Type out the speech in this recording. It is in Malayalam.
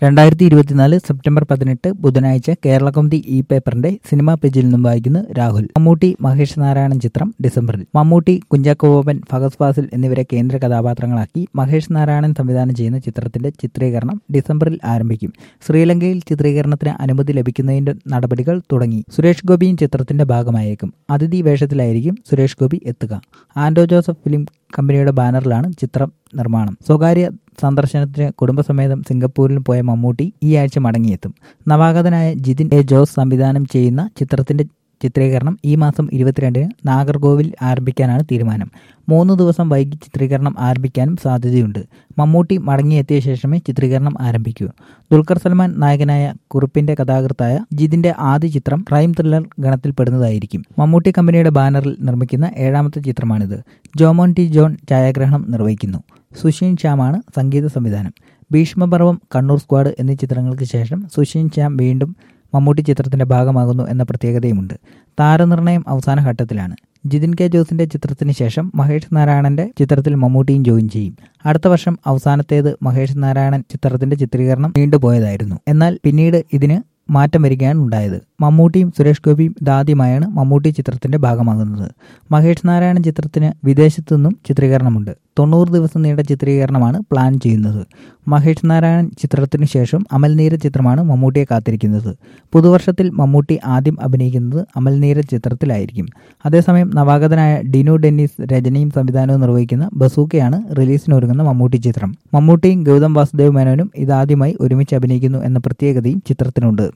രണ്ടായിരത്തി ഇരുപത്തിനാല് സെപ്റ്റംബർ പതിനെട്ട് ബുധനാഴ്ച കേരള കൗമുദി ഇ പേപ്പറിന്റെ സിനിമാ പേജിൽ നിന്നും വായിക്കുന്നു രാഹുൽ മമ്മൂട്ടി മഹേഷ് നാരായണൻ ചിത്രം ഡിസംബറിൽ മമ്മൂട്ടി കുഞ്ചാക്കോ ബോബൻ ഫഹദ് ഫാസിൽ എന്നിവരെ കേന്ദ്ര കഥാപാത്രങ്ങളാക്കി മഹേഷ് നാരായണൻ സംവിധാനം ചെയ്യുന്ന ചിത്രത്തിന്റെ ചിത്രീകരണം ഡിസംബറിൽ ആരംഭിക്കും ശ്രീലങ്കയിൽ ചിത്രീകരണത്തിന് അനുമതി ലഭിക്കുന്നതിന്റെ നടപടികൾ തുടങ്ങി സുരേഷ് ഗോപിയും ചിത്രത്തിന്റെ ഭാഗമായേക്കും അതിഥി വേഷത്തിലായിരിക്കും സുരേഷ് ഗോപി എത്തുക ആൻഡോ ജോസഫ് ഫിലിം കമ്പനിയുടെ ബാനറിലാണ് ചിത്രം നിർമ്മാണം സ്വകാര്യ സന്ദർശനത്തിന് കുടുംബസമേതം സിംഗപ്പൂരിൽ പോയ മമ്മൂട്ടി ഈ ആഴ്ച മടങ്ങിയെത്തും നവാഗതനായ ജിതിൻ എ ജോസ് സംവിധാനം ചെയ്യുന്ന ചിത്രത്തിന്റെ ചിത്രീകരണം ഈ മാസം ഇരുപത്തിരണ്ടിന് നാഗർകോവിൽ ആരംഭിക്കാനാണ് തീരുമാനം മൂന്ന് ദിവസം വൈകി ചിത്രീകരണം ആരംഭിക്കാനും സാധ്യതയുണ്ട് മമ്മൂട്ടി മടങ്ങിയെത്തിയ ശേഷമേ ചിത്രീകരണം ആരംഭിക്കൂ ദുൽഖർ സൽമാൻ നായകനായ കുറിപ്പിന്റെ കഥാകൃത്തായ ജിതിന്റെ ആദ്യ ചിത്രം ക്രൈം ത്രില്ലർ ഗണത്തിൽപ്പെടുന്നതായിരിക്കും മമ്മൂട്ടി കമ്പനിയുടെ ബാനറിൽ നിർമ്മിക്കുന്ന ഏഴാമത്തെ ചിത്രമാണിത് ജോമോൻ ടി ജോൺ ഛായാഗ്രഹണം നിർവഹിക്കുന്നു സുഷീൻ ശ്യാമാണ് സംഗീത സംവിധാനം ഭീഷ്മപർവം കണ്ണൂർ സ്ക്വാഡ് എന്നീ ചിത്രങ്ങൾക്ക് ശേഷം സുഷീൻ ശ്യാം വീണ്ടും മമ്മൂട്ടി ചിത്രത്തിന്റെ ഭാഗമാകുന്നു എന്ന പ്രത്യേകതയുമുണ്ട് താരനിർണയം അവസാന ഘട്ടത്തിലാണ് ജിതിൻ കെ ജോസിന്റെ ചിത്രത്തിന് ശേഷം മഹേഷ് നാരായണന്റെ ചിത്രത്തിൽ മമ്മൂട്ടിയും ജോയിൻ ചെയ്യും അടുത്ത വർഷം അവസാനത്തേത് മഹേഷ് നാരായണൻ ചിത്രത്തിന്റെ ചിത്രീകരണം നീണ്ടുപോയതായിരുന്നു എന്നാൽ പിന്നീട് ഇതിന് മാറ്റം വരികയാണ് ഉണ്ടായത് മമ്മൂട്ടിയും സുരേഷ് ഗോപിയും ഇതാദ്യമായാണ് മമ്മൂട്ടി ചിത്രത്തിന്റെ ഭാഗമാകുന്നത് മഹേഷ് നാരായണൻ ചിത്രത്തിന് വിദേശത്തു നിന്നും ചിത്രീകരണമുണ്ട് തൊണ്ണൂറ് ദിവസം നീണ്ട ചിത്രീകരണമാണ് പ്ലാൻ ചെയ്യുന്നത് മഹേഷ് നാരായണൻ ചിത്രത്തിനു ശേഷം അമൽനീര ചിത്രമാണ് മമ്മൂട്ടിയെ കാത്തിരിക്കുന്നത് പുതുവർഷത്തിൽ മമ്മൂട്ടി ആദ്യം അഭിനയിക്കുന്നത് അമൽനീര ചിത്രത്തിലായിരിക്കും അതേസമയം നവാഗതനായ ഡിനു ഡെന്നിസ് രചനയും സംവിധാനവും നിർവഹിക്കുന്ന ബസൂക്കയാണ് റിലീസിനൊരുങ്ങുന്ന മമ്മൂട്ടി ചിത്രം മമ്മൂട്ടിയും ഗൗതം വാസുദേവ് മേനോനും ഇതാദ്യമായി ഒരുമിച്ച് അഭിനയിക്കുന്നു എന്ന പ്രത്യേകതയും ചിത്രത്തിനുണ്ട്